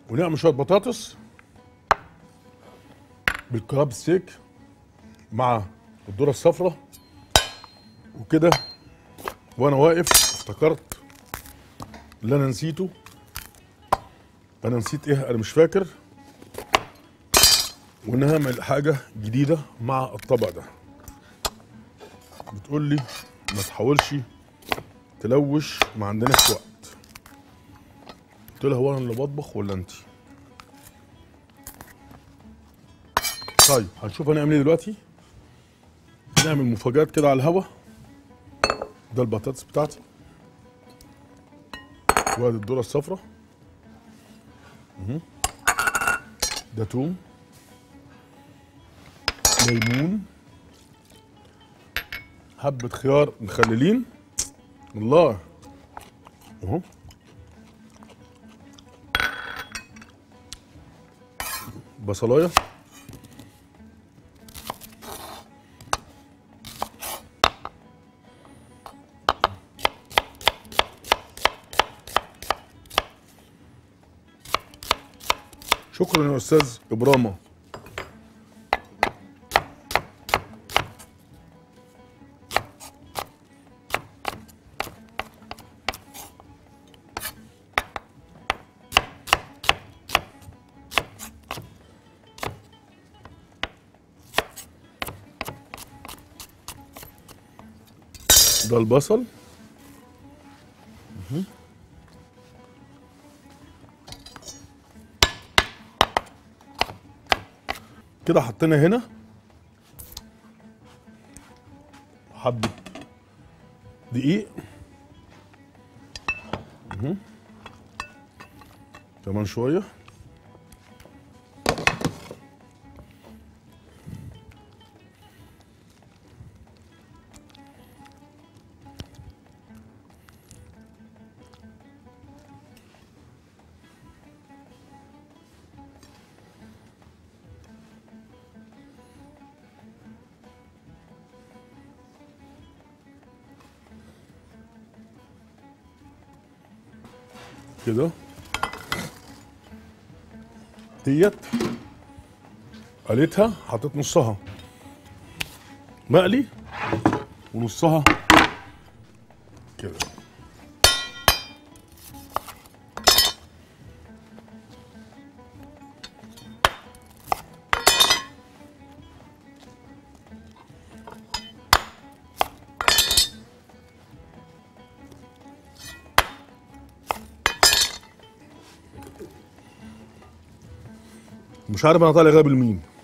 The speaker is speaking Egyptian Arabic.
ونعمل شويه بطاطس بالكراب ستيك مع الذره الصفراء وكده وانا واقف افتكرت اللي انا نسيته انا نسيت ايه انا مش فاكر وان هعمل حاجه جديده مع الطبق ده بتقول لي ما تحاولش تلوش ما عندناش وقت قلت لها هو انا اللي بطبخ ولا انت طيب هنشوف هنعمل ايه دلوقتي نعمل مفاجآت كده على الهوا ده البطاطس بتاعتي وادي الذره الصفراء مهم. ده توم ليمون حبة خيار مخللين الله اهو بصلايه شكرا يا استاذ ابراما ده البصل مهم. كده حطينا هنا حبة دقيق مهم. كمان شوية كده ديت قليتها حطيت نصها مقلي ونصها كده مش عارف انا طالع غاب لمين